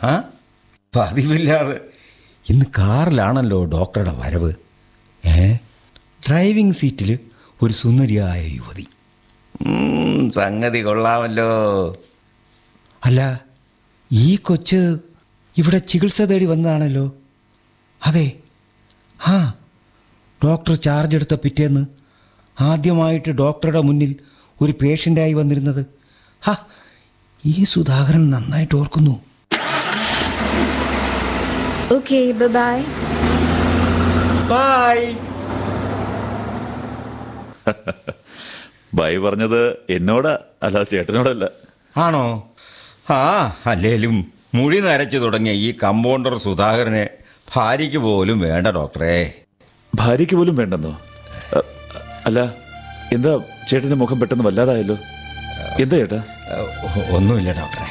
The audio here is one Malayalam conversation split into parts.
ആഹാ പതിവില്ലാതെ ഇന്ന് കാറിലാണല്ലോ ഡോക്ടറുടെ വരവ് ഏ ഡ്രൈവിംഗ് സീറ്റിൽ ഒരു സുന്ദരിയായ യുവതി ഉം, സംഗതി കൊള്ളാമല്ലോ അല്ല ഈ കൊച്ച് ഇവിടെ ചികിത്സ തേടി വന്നതാണല്ലോ അതെ ആ ഡോക്ടർ ചാർജ് എടുത്ത പിറ്റേന്ന് ആദ്യമായിട്ട് ഡോക്ടറുടെ മുന്നിൽ ഒരു പേഷ്യൻ്റായി വന്നിരുന്നത് ഹാ ഈ സുധാകരൻ നന്നായിട്ട് ഓർക്കുന്നു Okay, bye bye. Bye bye പറഞ്ഞത് എന്നോടാ അല്ല ചേട്ടനോടല്ല ആണോ ആ അല്ലേലും മുടി നരച്ചു തുടങ്ങിയ ഈ കമ്പൗണ്ടർ സുധാകരനെ ഭാര്യയ്ക്ക് പോലും വേണ്ട ഡോക്ടറെ ഭാര്യയ്ക്ക് പോലും വേണ്ടെന്നോ അ, അല്ല എന്താ ചേട്ടന്റെ മുഖം പെട്ടെന്ന് വല്ലാതായല്ലോ എന്താ ചേട്ടാ ഒ- ഒന്നുമില്ല ഡോക്ടറെ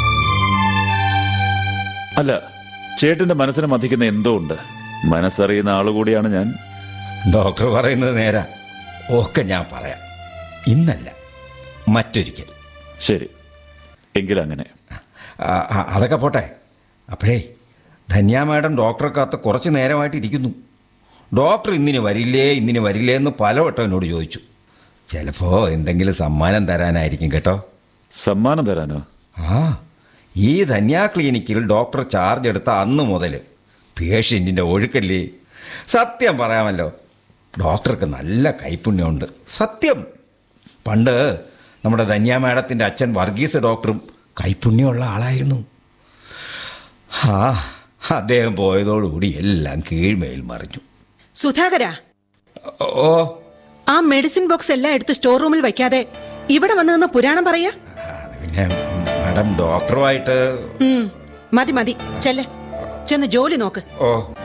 അല്ല ചേട്ടന്റെ മനസ്സിനെ മതിക്കുന്ന എന്തോ ഉണ്ട് മനസ്സറിയുന്ന ആളുകൂടിയാണ് ഞാൻ ഡോക്ടർ പറയുന്നത് നേരാ ഒക്കെ ഞാൻ പറയാം ഇന്നല്ല മറ്റൊരിക്കൽ ശരി എങ്കിലങ്ങനെ ആ, ആ, അതൊക്കെ പോട്ടെ അപ്പോഴേ ധന്യ മാഡം ഡോക്ടറെ കാത്ത് കുറച്ച് നേരമായിട്ട് ഇരിക്കുന്നു ഡോക്ടർ ഇന്നിന് വരില്ലേ ഇന്നിന് വരില്ലേ എന്ന് പലവട്ടം എന്നോട് ചോദിച്ചു ചിലപ്പോൾ എന്തെങ്കിലും സമ്മാനം തരാനായിരിക്കും കേട്ടോ സമ്മാനം തരാനോ ആ ഈ ധന്യ ക്ലിനിക്കിൽ ഡോക്ടർ ചാർജ് എടുത്ത അന്ന് മുതൽ പേഷ്യൻറ്റിൻ്റെ ഒഴുക്കല്ലേ സത്യം പറയാമല്ലോ ഡോക്ടർക്ക് നല്ല കൈപ്പുണ്യമുണ്ട് സത്യം പണ്ട് നമ്മുടെ ധന്യ മാഡത്തിൻ്റെ അച്ഛൻ വർഗീസ് ഡോക്ടറും കൈപ്പുണ്യമുള്ള ആളായിരുന്നു ആ അദ്ദേഹം പോയതോടുകൂടി എല്ലാം കീഴ്മേൽ മറിഞ്ഞു സുധാകര ഓ ആ മെഡിസിൻ ബോക്സ് എല്ലാം എടുത്ത് സ്റ്റോർ റൂമിൽ വയ്ക്കാതെ ഇവിടെ വന്നു നിന്ന് പുരാണം പറയാ അത് പിന്നെ മാഡം ഡോക്ടറുമായിട്ട് ഉം, മതി മതി ചെല്ലെ ചെന്ന് ജോലി നോക്ക് ഓ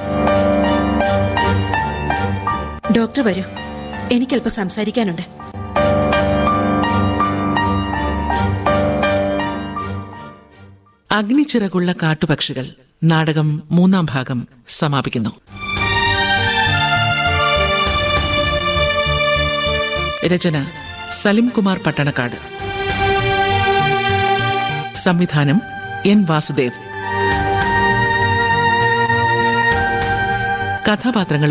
ഡോക്ടർ വരൂ എനിക്കല്പം സംസാരിക്കാനുണ്ട് അഗ്നിച്ചിറകുള്ള കാട്ടുപക്ഷികൾ നാടകം മൂന്നാം ഭാഗം സമാപിക്കുന്നു രചന സലിം കുമാർ പട്ടണക്കാട് സംവിധാനം എൻ വാസുദേവ് കഥാപാത്രങ്ങൾ